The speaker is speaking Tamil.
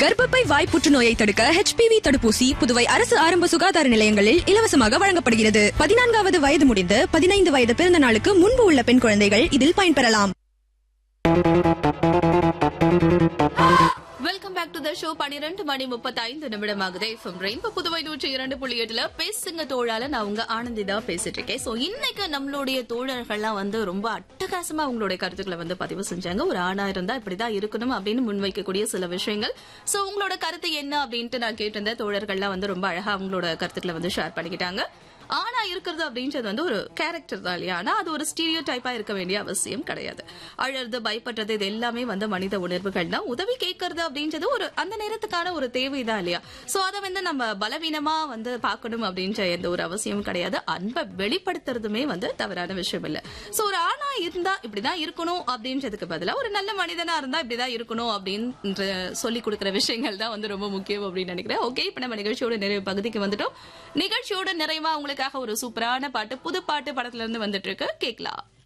கர்ப்பப்பை வாய் புற்றுநோயை தடுக்க ஹெச்பிவி தடுப்பூசி புதுவை அரசு ஆரம்ப சுகாதார நிலையங்களில் இலவசமாக வழங்கப்படுகிறது பதினான்காவது வயது முடிந்து பதினைந்து வயது பிறந்த நாளுக்கு முன்பு உள்ள பெண் குழந்தைகள் இதில் பயன்பெறலாம் welcome back to the show பன்னிரெண்டு மணி முப்பத்தைந்து நிமிடமாகுது எஃப்எம் ரெயின்போ புதுவை நூற்றி இரண்டு புள்ளி எட்டுல பேசுங்க தோழால நான் உங்க ஆனந்தி தான் பேசிட்டு இருக்கேன் சோ இன்னைக்கு நம்மளுடைய தோழர்கள்லாம் வந்து ரொம்ப அட்டகாசமா அவங்களுடைய கருத்துக்களை வந்து பதிவு செஞ்சாங்க ஒரு ஆணா இருந்தா இப்படிதான் இருக்கணும் அப்படின்னு முன்வைக்கக்கூடிய சில விஷயங்கள் சோ உங்களோட கருத்து என்ன அப்படின்ட்டு நான் கேட்டிருந்தேன் தோழர்கள்லாம் வந்து ரொம்ப அழகா அவங்களோட கருத்துக்களை வந்து ஷேர் பண்ணிக்கிட்டாங்க ஆணா இருக்கிறது அப்படின்றது வந்து ஒரு கேரக்டர் தான் இல்லையா ஆனா அது ஒரு ஸ்டீரியோ டைப்பா இருக்க வேண்டிய அவசியம் கிடையாது அழறது பயப்படுறது இது எல்லாமே வந்து மனித உணர்வுகள் தான் உதவி கேட்கறது அப்படின்றது ஒரு அந்த நேரத்துக்கான ஒரு தேவைதான் இல்லையா சோ அதை வந்து நம்ம பலவீனமா வந்து பார்க்கணும் அப்படின்ற எந்த ஒரு அவசியமும் கிடையாது அன்பை வெளிப்படுத்துறதுமே வந்து தவறான விஷயம் இல்ல சோ ஒரு ஆணா இருந்தா இப்படிதான் இருக்கணும் அப்படின்றதுக்கு பதிலா ஒரு நல்ல மனிதனா இருந்தா இப்படிதான் இருக்கணும் அப்படின்ற சொல்லி கொடுக்கிற விஷயங்கள் தான் வந்து ரொம்ப முக்கியம் அப்படின்னு நினைக்கிறேன் ஓகே இப்ப நம்ம நிகழ்ச்சியோட நிறைவு பகுதிக்கு வந்துட்டோம் நிகழ்ச்சியோட நிறைவா உங்களுக்காக ஒரு சூப்பரான பாட்டு புது பாட்டு படத்துல இருந்து வந்துட்டு இருக்கு கேட்கலாம்